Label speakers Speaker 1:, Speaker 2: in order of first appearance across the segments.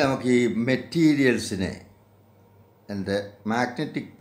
Speaker 1: നമുക്ക് ഈ മെറ്റീരിയൽസിനെ എൻ്റെ മാഗ്നറ്റിക്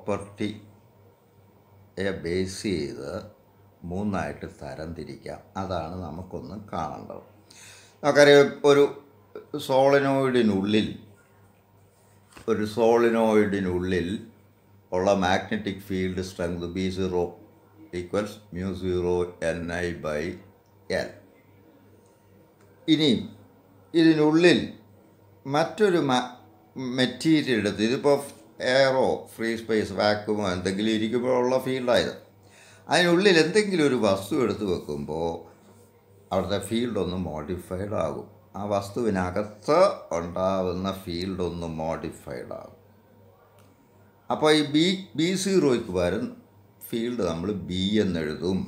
Speaker 1: പ്രോപ്പർട്ടിയെ ബേസ് ചെയ്ത് മൂന്നായിട്ട് തരംതിരിക്കാം അതാണ് നമുക്കൊന്ന് കാണേണ്ടത് നമുക്കറിയാം ഒരു സോളിനോയിഡിനുള്ളിൽ ഒരു സോളിനോയിഡിനുള്ളിൽ ഉള്ള magnetic field strength B zero equals mu zero N I by L ഇനിയും ഇതിനുള്ളിൽ മറ്റൊരു മെറ്റീരിയൽ എടുത്ത് ഇതിപ്പോൾ എയറോ ഫ്രീ സ്പേസ് വാക്യൂമോ എന്തെങ്കിലും ഇരിക്കുമ്പോഴുള്ള ഫീൽഡായത് അതിനുള്ളിൽ എന്തെങ്കിലും ഒരു വസ്തു എടുത്ത് വെക്കുമ്പോൾ അവിടുത്തെ ഫീൽഡ് ഒന്ന് മോഡിഫൈഡ് ആകും ആ വസ്തുവിനകത്ത് ഉണ്ടാവുന്ന ഫീൽഡ് ഒന്ന് മോഡിഫൈഡ് ആകും അപ്പോൾ ഈ ബി ബി സീറോയ്ക്ക് പകരം ഫീൽഡ് നമ്മൾ ബി എന്നെഴുതും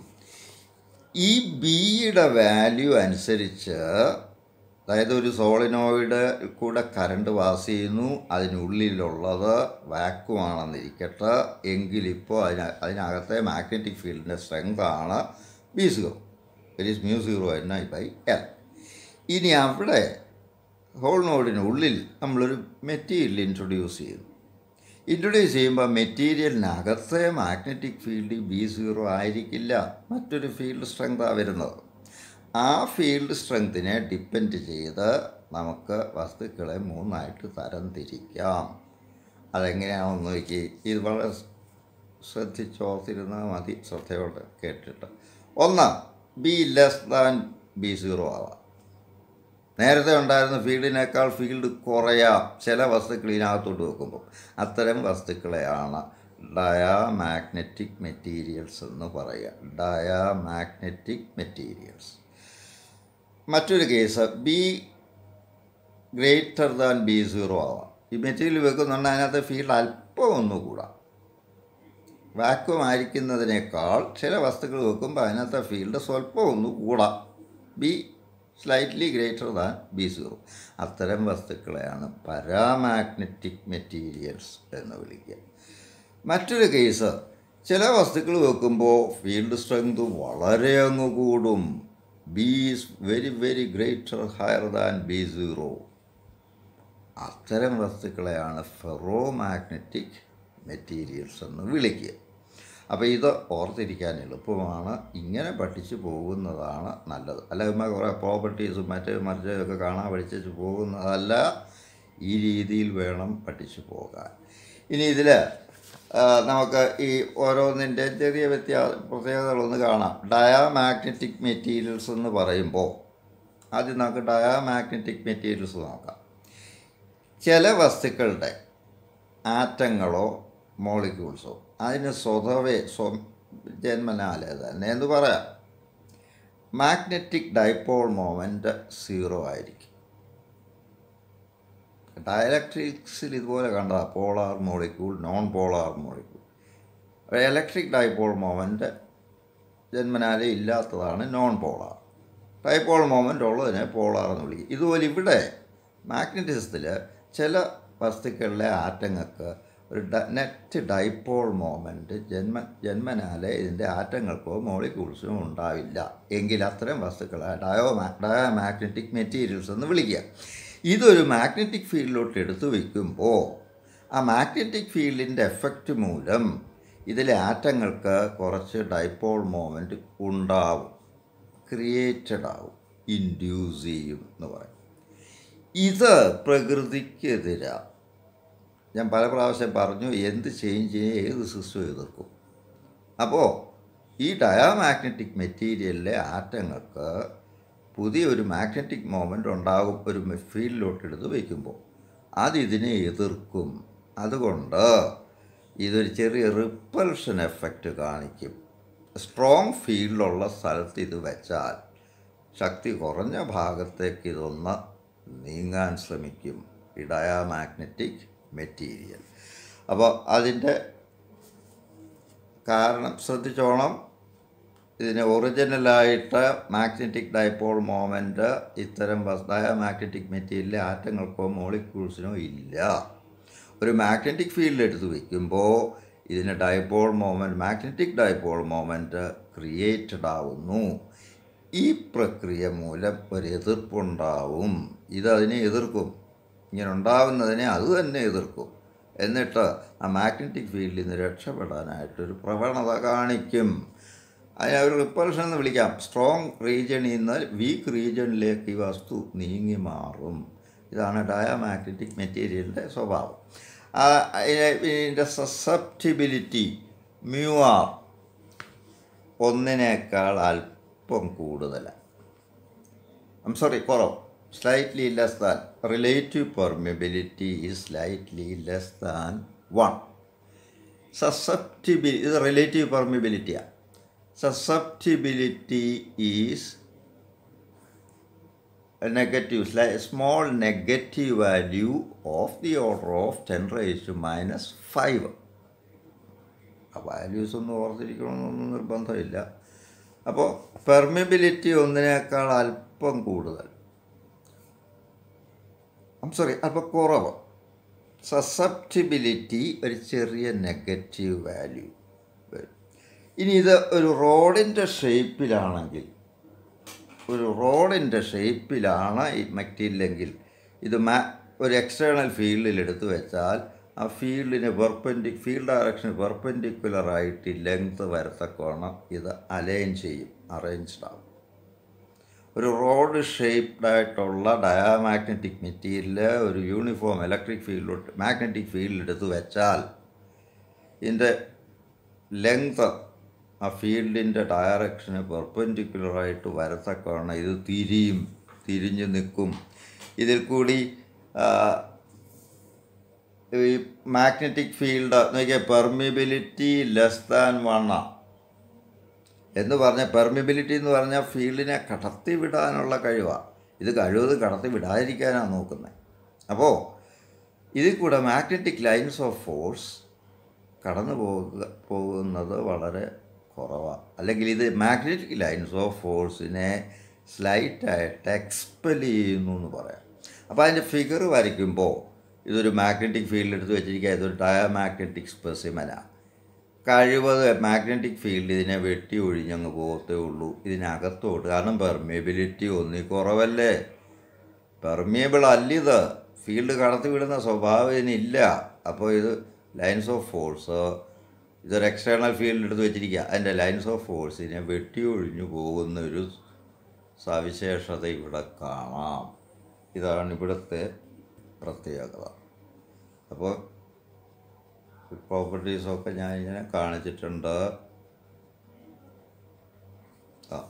Speaker 1: ഈ ബിയുടെ വാല്യൂ അനുസരിച്ച് അതായത് ഒരു സോളിനോയിഡ് കൂടെ കറണ്ട് പാസ് ചെയ്യുന്നു അതിനുള്ളിലുള്ളത് വാക്യൂം ആണെന്നിരിക്കട്ടെ എങ്കിലിപ്പോൾ അതിന അതിനകത്തെ മാഗ്നറ്റിക് ഫീൽഡിൻ്റെ സ്ട്രെങ്ത് ആണ് B zero it is mu zero N I by L ഇനി അവിടെ ഹോൾ നോഡിനുള്ളിൽ നമ്മളൊരു മെറ്റീരിയൽ ഇൻട്രൊഡ്യൂസ് ചെയ്യുന്നു ഇൻട്രൊഡ്യൂസ് ചെയ്യുമ്പോൾ മെറ്റീരിയലിനകത്തെ മാഗ്നറ്റിക് ഫീൽഡ് ബി സീറോ ആയിരിക്കില്ല മറ്റൊരു ഫീൽഡ് സ്ട്രെങ്താണ് വരുന്നത് ആ ഫീൽഡ് സ്ട്രെങ്തിനെ ഡിപ്പെൻഡ് ചെയ്ത് നമുക്ക് വസ്തുക്കളെ മൂന്നായിട്ട് തരംതിരിക്കാം അതെങ്ങനെയാണെന്ന് നോക്കി ഇത് വളരെ ശ്രദ്ധിച്ചോർത്തിരുന്നാൽ മതി ശ്രദ്ധയോടെ കേട്ടിട്ട് ഒന്ന് B less than B zero ആവാം നേരത്തെ ഉണ്ടായിരുന്ന ഫീൽഡിനേക്കാൾ ഫീൽഡ് കുറയാം ചില വസ്തുക്കൾ ഇതിനകത്തോട്ട് വെക്കുമ്പോൾ അത്തരം വസ്തുക്കളെയാണ് ഡയാമാഗ്നറ്റിക് മെറ്റീരിയൽസ് എന്ന് പറയുക ഡയാമാഗ്നറ്റിക് മെറ്റീരിയൽസ് മറ്റൊരു case B greater than B zero ആവാം ഈ മെറ്റീരിയൽ വെക്കുന്നുണ്ട് അതിനകത്ത് ഫീൽഡ് അല്പം ഒന്നുകൂടാ വാക്യൂം ആയിരിക്കുന്നതിനേക്കാൾ ചില വസ്തുക്കൾ വെക്കുമ്പോൾ അതിനകത്തെ ഫീൽഡ് സ്വല്പം ഒന്ന് കൂടാം B slightly greater than B zero അത്തരം വസ്തുക്കളെയാണ് പാരാമാഗ്നറ്റിക് മെറ്റീരിയൽസ് എന്ന് വിളിക്കുക മറ്റൊരു കേസ് ചില വസ്തുക്കൾ വെക്കുമ്പോൾ ഫീൽഡ് സ്ട്രെങ്ത് വളരെ അങ്ങ് കൂടും B is very very greater higher than B zero അത്തരം വസ്തുക്കളെയാണ് ഫെറോ മാഗ്നറ്റിക് മെറ്റീരിയൽസ് എന്ന് വിളിക്കുക അപ്പോൾ ഇത് ഓർത്തിരിക്കാൻ എളുപ്പമാണ് ഇങ്ങനെ പഠിച്ചു പോകുന്നതാണ് നല്ലത് അല്ലെങ്കിൽ കുറേ പ്രോപ്പർട്ടീസും മറ്റ് മറിച്ചൊക്കെ കാണാൻ പഠിച്ചു പോകുന്നതല്ല ഈ രീതിയിൽ വേണം പഠിച്ചു പോകാൻ ഇനി ഇതിൽ നമുക്ക് ഈ ഓരോന്നിൻ്റെ ചെറിയ വ്യത്യാസ പ്രത്യേകതകളൊന്ന് കാണാം ഡയാമാഗ്നറ്റിക് മെറ്റീരിയൽസ് എന്ന് പറയുമ്പോൾ ആദ്യം നമുക്ക് ഡയാമാഗ്നറ്റിക് മെറ്റീരിയൽസ് നോക്കാം ചില വസ്തുക്കളുടെ ആറ്റങ്ങളോ മോളിക്യൂൾസോ അതിന് സ്വതവേ സ്വ ജന്മനാലെ തന്നെ എന്ന് പറയാം മാഗ്നറ്റിക് ഡൈപോൾ മൊമെൻ്റ് സീറോ ആയിരിക്കും ഡയലക്ട്രിക്സിൽ ഇതുപോലെ കണ്ടതാ polar molecule non polar molecule electric dipole moment ജന്മനാലെ ഇല്ലാത്തതാണ് നോൺ പോളാർ ഡൈപോൾ മൊമെൻ്റ് ഉള്ളതിനെ പോളാർ എന്ന് വിളിക്കും ഇതുപോലെ ഇവിടെ മാഗ്നറ്റിസത്തിൽ ചില വസ്തുക്കളിലെ ആറ്റങ്ങൾക്ക് ഒരു ഡ നെറ്റ് ഡൈപോൾ മോമെൻറ്റ് ജന്മ ജന്മനാലെ ഇതിൻ്റെ ആറ്റങ്ങൾക്കോ മോളിക്യൂൾസിനോ ഉണ്ടാവില്ല എങ്കിൽ അത്തരം വസ്തുക്കളെ ഡയോ ഡയോമാഗ്നറ്റിക് മെറ്റീരിയൽസ് എന്ന് വിളിക്കുക ഇതൊരു മാഗ്നറ്റിക് ഫീൽഡിലോട്ട് എടുത്തു വയ്ക്കുമ്പോൾ ആ മാഗ്നറ്റിക് ഫീൽഡിൻ്റെ എഫക്റ്റ് മൂലം ഇതിലെ ആറ്റങ്ങൾക്ക് കുറച്ച് ഡൈപോൾ മോമെൻറ്റ് ഉണ്ടാവും ക്രിയേറ്റഡ് ആവും ഇൻഡ്യൂസ് ചെയ്യും എന്ന് പറയും ഇത് പ്രകൃതിക്കെതിരാണ് ഞാൻ പല പ്രാവശ്യം പറഞ്ഞു എന്ത് ചേഞ്ച് ചെയ്യും ഏത് സിസ്റ്റം എതിർക്കും അപ്പോൾ ഈ ഡയാമാഗ്നറ്റിക് മെറ്റീരിയലിലെ ആറ്റങ്ങൾക്ക് പുതിയൊരു മാഗ്നറ്റിക് മോമെൻ്റ് ഉണ്ടാകും ഒരു ഫീൽഡിലോട്ട് എടുത്ത് വയ്ക്കുമ്പോൾ അതിതിനെ എതിർക്കും അതുകൊണ്ട് ഇതൊരു ചെറിയ റിപ്പൽഷൻ എഫക്റ്റ് കാണിക്കും സ്ട്രോങ് ഫീൽഡുള്ള സ്ഥലത്ത് ഇത് വെച്ചാൽ ശക്തി കുറഞ്ഞ ഭാഗത്തേക്ക് ഇതൊന്ന് നീങ്ങാൻ ശ്രമിക്കും ഈ ഡയാമാഗ്നറ്റിക് മെറ്റീരിയൽ അപ്പോൾ അതിൻ്റെ കാരണം ശ്രദ്ധിച്ചോണം ഇതിന് ഒറിജിനലായിട്ട് മാഗ്നറ്റിക് ഡൈപോൾ മോമെൻ്റ് ഇത്തരം ഡയാമാഗ്നറ്റിക് മെറ്റീരിയലിലെ ആറ്റങ്ങൾക്കോ മോളിക്യൂൾസിനോ ഇല്ല ഒരു മാഗ്നറ്റിക് ഫീൽഡ് എടുത്ത് വയ്ക്കുമ്പോൾ ഇതിന് dipole moment magnetic dipole moment created ആവുന്നു ഈ പ്രക്രിയ മൂലം ഒരു എതിർപ്പുണ്ടാവും ഇതതിനെ എതിർക്കും ഇങ്ങനെ ഉണ്ടാവുന്നതിനെ അത് തന്നെ എതിർക്കും എന്നിട്ട് ആ മാഗ്നറ്റിക് ഫീൽഡിൽ നിന്ന് രക്ഷപ്പെടാനായിട്ടൊരു പ്രവണത കാണിക്കും അതിനെ ഒരു റിപ്പൾഷൻ എന്ന് വിളിക്കാം സ്ട്രോങ് റീജിയണിൽ നിന്ന് വീക്ക് റീജിയണിലേക്ക് ഈ വസ്തു നീങ്ങി മാറും ഇതാണ് ഡയാമാഗ്നറ്റിക് മെറ്റീരിയലിൻ്റെ സ്വഭാവം ആ, അതിനെ- ഇതിൻ്റെ സസെപ്റ്റിബിലിറ്റി മ്യൂ ആർ ഒന്നിനേക്കാൾ അല്പം കൂടുതലാണ് ഐം സോറി കുറവ് slightly less than relative permeability is slightly less than one susceptibility ഇത് റിലേറ്റീവ് പെർമിബിലിറ്റിയാണ് susceptibility is negative slight small negative value of the order of ten raise to minus five ആ values ഒന്നും ഓർത്തിരിക്കണമെന്നൊന്നും നിർബന്ധമില്ല അപ്പോൾ permeability ഒന്നിനേക്കാൾ അല്പം കൂടുതൽ ഐം സോറി അല്പം കുറവ് സസെപ്റ്റിബിലിറ്റി ഒരു ചെറിയ നെഗറ്റീവ് വാല്യൂ വരും ഇനി ഇത് ഒരു റോഡിൻ്റെ ഷേപ്പിലാണെങ്കിൽ ഒരു റോഡിൻ്റെ ഷേപ്പിലാണ് ഈ മെറ്റീരിയലെങ്കിൽ ഇത് മാ ഒരു എക്സ്റ്റേണൽ ഫീൽഡിൽ എടുത്തു വെച്ചാൽ ആ ഫീൽഡിന് പെർപെൻഡി ഫീൽഡ് ഡയറക്ഷന് പെർപെൻഡിക്കുലറായിട്ട് ലെങ്ത് വരത്തക്കോണം ഇത് അലൈൻ ചെയ്യും അറേഞ്ച്ഡ് ആവും ഒരു റോഡ് ഷേപ്ഡ് ആയിട്ടുള്ള ഡയാമാഗ്നറ്റിക് മെറ്റീരിയൽ ഒരു യൂണിഫോം ഇലക്ട്രിക് ഫീൽഡിലോട്ട് മാഗ്നറ്റിക് ഫീൽഡിൽ എടുത്ത് വെച്ചാൽ ഇതിൻ്റെ ലെങ്ത് ആ ഫീൽഡിൻ്റെ ഡയറക്ഷന് പെർപെൻഡിക്കുലറായിട്ട് വരത്തക്കവണ്ണം ഇത് തിരിയും തിരിഞ്ഞു നിൽക്കും ഇതിൽ കൂടി ആ, ഈ മാഗ്നറ്റിക് ഫീൽഡ് നോക്കിയാൽ പെർമിബിലിറ്റി ലെസ് ദാൻ വണ്ണാണ് എന്ന് പറഞ്ഞ പെർമിബിലിറ്റി എന്ന് പറഞ്ഞാൽ ഫീൽഡിനെ കടത്തി വിടാനുള്ള കഴിവാണ് ഇത് കഴിവത് കടത്തി വിടാതിരിക്കാനാണ് നോക്കുന്നത് അപ്പോൾ ഇതിൽ കൂടെ മാഗ്നറ്റിക് ലൈൻസ് ഓഫ് ഫോഴ്സ് കടന്നു പോകുക പോകുന്നത് വളരെ കുറവാണ് അല്ലെങ്കിൽ ഇത് മാഗ്നറ്റിക് ലൈൻസ് ഓഫ് ഫോഴ്സിനെ സ്ലൈറ്റായിട്ട് എക്സ്പെൽ ചെയ്യുന്നു എന്ന് പറയാം അപ്പോൾ അതിൻ്റെ ഫിഗർ വരയ്ക്കുമ്പോൾ ഇതൊരു മാഗ്നറ്റിക് ഫീൽഡ് എടുത്ത് വെച്ചിരിക്കുക ഇതൊരു ഡയമാഗ്നറ്റിക് സ്പെസിമനാണ് കഴിവത് മാഗ്നറ്റിക് ഫീൽഡ് ഇതിനെ വെട്ടി ഒഴിഞ്ഞങ്ങ് പോകത്തേ ഉള്ളൂ ഇതിനകത്തോട്ട് കാരണം പെർമിയബിലിറ്റി ഒന്നി കുറവല്ലേ പെർമിയബിൾ അല്ലിത് ഫീൽഡ് കടത്തി വിടുന്ന സ്വഭാവം ഇതിനില്ല അപ്പോൾ ഇത് ലൈൻസ് ഓഫ് ഫോഴ്സ് ഇതൊരു എക്സ്റ്റേണൽ ഫീൽഡ് എടുത്ത് വെച്ചിരിക്കുക അതിൻ്റെ ലൈൻസ് ഓഫ് ഫോഴ്സിനെ വെട്ടി ഒഴിഞ്ഞു പോകുന്ന ഒരു സവിശേഷത ഇവിടെ കാണാം ഇതാണ് ഇവിടുത്തെ പ്രത്യേകത അപ്പോൾ പ്രോപ്പർട്ടീസൊക്കെ ഞാൻ ഇങ്ങനെ കാണിച്ചിട്ടുണ്ട് ആ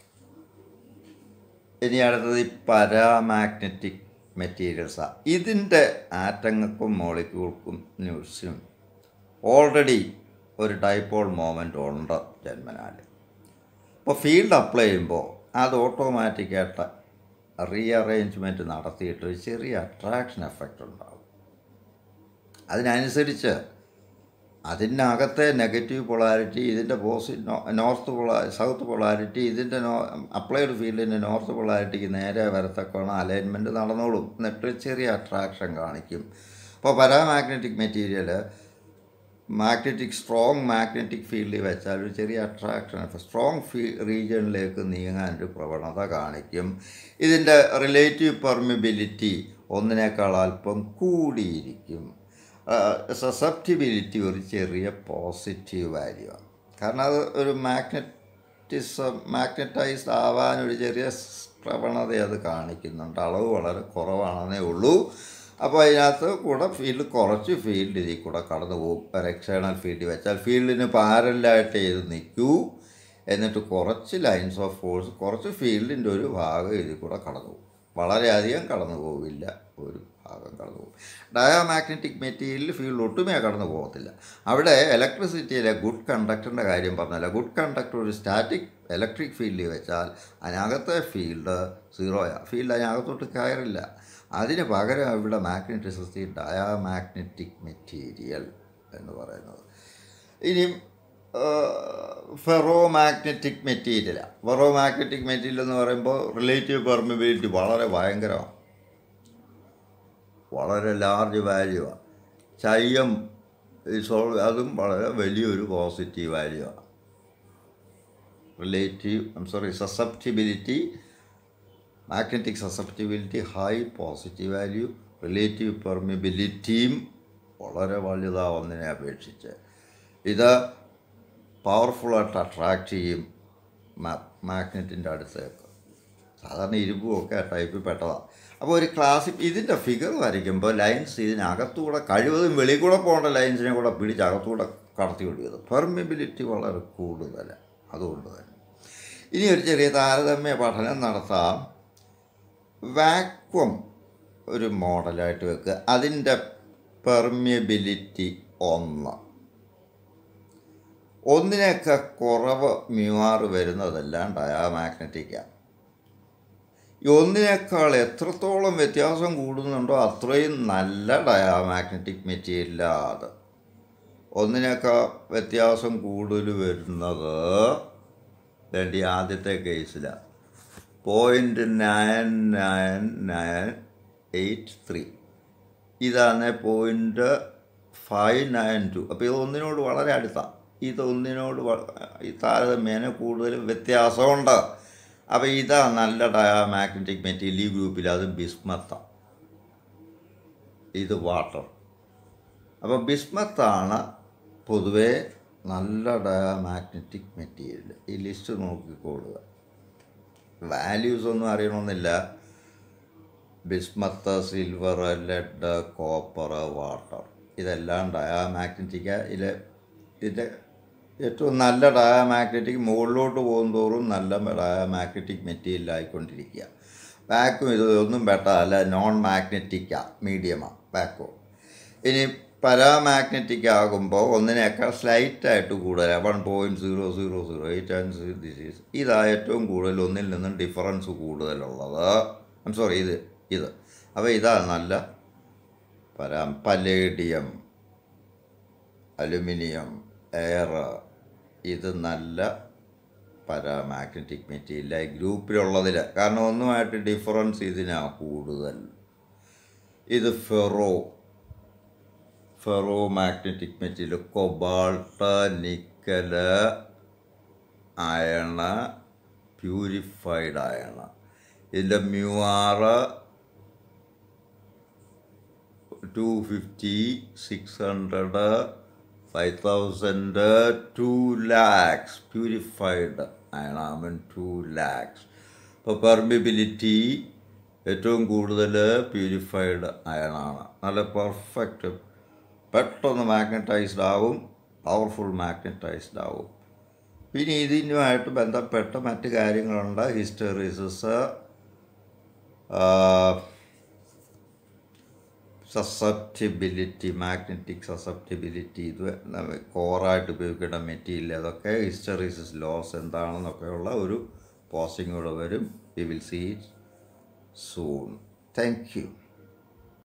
Speaker 1: ഇനി അടുത്തത് ഈ പാരാമാഗ്നറ്റിക് മെറ്റീരിയൽസാണ് ഇതിൻ്റെ ആറ്റങ്ങൾക്കും മോളിക്യൂൾക്കും ന്യൂസിനും ഓൾറെഡി ഒരു ഡൈപോൾ മോമെൻ്റ് ഉണ്ട് ജന്മനാൽ അപ്പോൾ ഫീൽഡ് അപ്ലൈ ചെയ്യുമ്പോൾ അത് ഓട്ടോമാറ്റിക്കായിട്ട് റീഅറേഞ്ച്മെൻറ്റ് നടത്തിയിട്ട് ഒരു ചെറിയ അട്രാക്ഷൻ എഫക്റ്റ് ഉണ്ടാകും അതിനനുസരിച്ച് അതിനകത്തെ നെഗറ്റീവ് പൊളാരിറ്റി ഇതിൻ്റെ positive north polarity south polarity ഇതിൻ്റെ നോ അപ്ലൈഡ് ഫീൽഡിൻ്റെ നോർത്ത് പൊളാരിറ്റിക്ക് നേരെ വരത്തക്കോണം അലൈൻമെൻറ്റ് നടന്നോളും എന്നിട്ട് ചെറിയ അട്രാക്ഷൻ കാണിക്കും അപ്പോൾ paramagnetic material magnetic strong magnetic ഫീൽഡിൽ വെച്ചാൽ ഒരു ചെറിയ അട്രാക്ഷൻ സ്ട്രോങ് ഫീ റീജിയണിലേക്ക് നീങ്ങാൻ ഒരു പ്രവണത കാണിക്കും ഇതിൻ്റെ റിലേറ്റീവ് പെർമിബിലിറ്റി ഒന്നിനേക്കാൾ അല്പം കൂടിയിരിക്കും സസെപ്റ്റിബിലിറ്റി ഒരു ചെറിയ പോസിറ്റീവ് വാല്യൂ ആണ് കാരണം അത് ഒരു മാഗ്നറ്റിസം മാഗ്നറ്റൈസ്ഡ് ആവാൻ ഒരു ചെറിയ സ് പ്രവണത അത് കാണിക്കുന്നുണ്ട് അളവ് വളരെ കുറവാണെന്നേ ഉള്ളൂ അപ്പോൾ അതിനകത്ത് കൂടെ ഫീൽഡ് കുറച്ച് ഫീൽഡ് ഇതിൽ കൂടെ കടന്നു പോകും ഒരു എക്സ്റ്റേണൽ ഫീൽഡ് വെച്ചാൽ ഫീൽഡിന് പാരലായിട്ട് ചെയ്ത് നിൽക്കൂ എന്നിട്ട് കുറച്ച് ലൈൻസ് ഓഫ് ഫോഴ്സ് കുറച്ച് ഫീൽഡിൻ്റെ ഒരു ഭാഗം ഇതിൽ കൂടെ കടന്നു പോകും വളരെയധികം കടന്നു പോവില്ല ഒരു ഭാഗം കടന്നു പോകും ഡയാമാഗ്നറ്റിക് മെറ്റീരിയൽ ഫീൽഡ് ഒട്ടുമേ കടന്നു പോകത്തില്ല അവിടെ ഇലക്ട്രിസിറ്റിയിലെ ഗുഡ് കണ്ടക്ടറിൻ്റെ കാര്യം പറഞ്ഞല്ല ഗുഡ് കണ്ടക്ടർ ഒരു സ്റ്റാറ്റിക് ഇലക്ട്രിക് ഫീൽഡിൽ വെച്ചാൽ അതിനകത്തെ ഫീൽഡ് സീറോയാണ് ഫീൽഡ് അതിനകത്തോട്ട് കയറില്ല അതിന് പകരം ഇവിടെ മാഗ്നറ്റിസിറ്റി ഡയാമാഗ്നറ്റിക് മെറ്റീരിയൽ എന്ന് പറയുന്നത് ഇനി ferromagnetic material ferromagnetic material എന്ന് പറയുമ്പോൾ റിലേറ്റീവ് പെർമിബിലിറ്റി വളരെ ഭയങ്കരമാണ് വളരെ ലാർജ് വാല്യൂ ആണ് ചയ്യം സോൾ അതും വളരെ വലിയൊരു പോസിറ്റീവ് വാല്യൂ ആണ് relative I'm sorry susceptibility magnetic susceptibility high positive value relative പെർമിബിലിറ്റിയും വളരെ വലുതാവുന്നതിനെ അപേക്ഷിച്ച് ഇത് പവർഫുള്ളായിട്ട് അട്രാക്റ്റ് ചെയ്യും മാഗ്നറ്റിൻ്റെ അടുത്തേക്ക് സാധാരണ ഇരുമ്പും ഒക്കെ ആ ടൈപ്പിൽ പെട്ടതാണ് അപ്പോൾ ഒരു ക്ലാസ് ഇതിൻ്റെ ഫിഗർ വരയ്ക്കുമ്പോൾ ലൈൻസ് ഇതിനകത്തൂടെ കഴിവതും വെളിയിൽ കൂടെ പോകേണ്ട ലൈൻസിനെ കൂടെ പിടിച്ച് അകത്തൂടെ കടത്തി വിടുന്നത് പെർമിബിലിറ്റി വളരെ കൂടുതലാണ് അതുകൊണ്ട് തന്നെ ഇനി ഒരു ചെറിയ താരതമ്യ പഠനം നടത്താം വാക്വം ഒരു മോഡലായിട്ട് വെക്കുക അതിൻ്റെ പെർമിയബിലിറ്റി ഒന്ന് ഒന്നിനൊക്കെ കുറവ് മ്യൂആർ വരുന്നതെല്ലാം ഡയാമാഗ്നറ്റിക്കാണ് ഈ ഒന്നിനേക്കാൾ എത്രത്തോളം വ്യത്യാസം കൂടുന്നുണ്ടോ അത്രയും നല്ല ഡയാമാഗ്നറ്റിക് മെറ്റീരിയലാണ് ഒന്നിനേക്കാൾ വ്യത്യാസം കൂടുതൽ വരുന്നത് വേണ്ടി ആദ്യത്തെ കേസിലാണ് point nine nine nine eight three ഇതാണ് പോയിൻറ്റ് ഫൈവ് നയൻ ടു അപ്പോൾ ഇത് ഒന്നിനോട് വളരെ അടുത്താണ് ഇത് ഒന്നിനോട് വ- ഈ താരതമ്യേന കൂടുതൽ വ്യത്യാസമുണ്ട് അപ്പോൾ ഇതാ നല്ല ഡയാമാഗ്നറ്റിക് മെറ്റീരിയൽ ഈ ഗ്രൂപ്പിൽ അത് ബിസ്മത്ത ഇത് വാട്ടർ അപ്പോൾ ബിസ്മത്താണ് പൊതുവേ നല്ല ഡയാമാഗ്നറ്റിക് മെറ്റീരിയൽ ഈ ലിസ്റ്റ് നോക്കിക്കൊള്ളുക വാല്യൂസ് ഒന്നും അറിയണമെന്നില്ല bismuth silver lead copper water ഇതെല്ലാം ഡയാമാഗ്നറ്റിക്ക ഇതിൽ ഇതിൻ്റെ ഏറ്റവും നല്ല ഡയാമാഗ്നറ്റിക് മുകളിലോട്ട് പോകുന്തോറും നല്ല ഡയാമാഗ്നറ്റിക് മെറ്റീരിയൽ ആയിക്കൊണ്ടിരിക്കുക വാക്കും ഇത് ഒന്നും ബെട്ടല്ല നോൺ മാഗ്നറ്റിക്ക മീഡിയമാണ് വാക്കും ഇനി പരാമാഗ്നറ്റിക് ആകുമ്പോൾ ഒന്നിനേക്കാൾ സ്ലൈറ്റായിട്ട് കൂടുതൽ one point zero zero zero eight and this is ഇതാ ഏറ്റവും കൂടുതൽ ഒന്നിൽ നിന്നും ഡിഫറൻസ് കൂടുതലുള്ളത് ഐം സോറി ഇത് ഇത് അപ്പോൾ ഇതാ നല്ല പരാ പലേഡിയം അലുമിനിയം എയർ ഇത് നല്ല പരാമാഗ്നറ്റിക് മെറ്റീരിയൽ ഗ്രൂപ്പിലുള്ളതിൽ കാരണം ഒന്നുമായിട്ട് ഡിഫറൻസ് ഇതിനാ കൂടുതൽ ഇത് ferro ferromagnetic material cobalt nickel iron purified iron ഇതിൻ്റെ mu r two fifty six hundred five thousand two lakhs purified iron I mean two lakhs ഇപ്പോൾ പെർമിബിലിറ്റി ഏറ്റവും കൂടുതൽ പ്യൂരിഫൈഡ് അയണാണ് നല്ല പെർഫെക്റ്റ് പെട്ടെന്ന് മാഗ്നറ്റൈസ്ഡ് ആവും പവർഫുൾ മാഗ്നറ്റൈസ്ഡ് ആവും പിന്നെ ഇതിനുമായിട്ട് ബന്ധപ്പെട്ട മറ്റ് കാര്യങ്ങളുണ്ട് ഹിസ്റ്ററിസിസ് സസെപ്റ്റിബിലിറ്റി മാഗ്നറ്റിക് സസെപ്റ്റിബിലിറ്റി ഇത് കോറായിട്ട് ഉപയോഗിക്കേണ്ട മെറ്റീരിയൽ അതൊക്കെ ഹിസ്റ്ററിസിസ് ലോസ് എന്താണെന്നൊക്കെയുള്ള ഒരു പോസ്റ്റിംഗ് കൂടെ വരും we will see soon thank U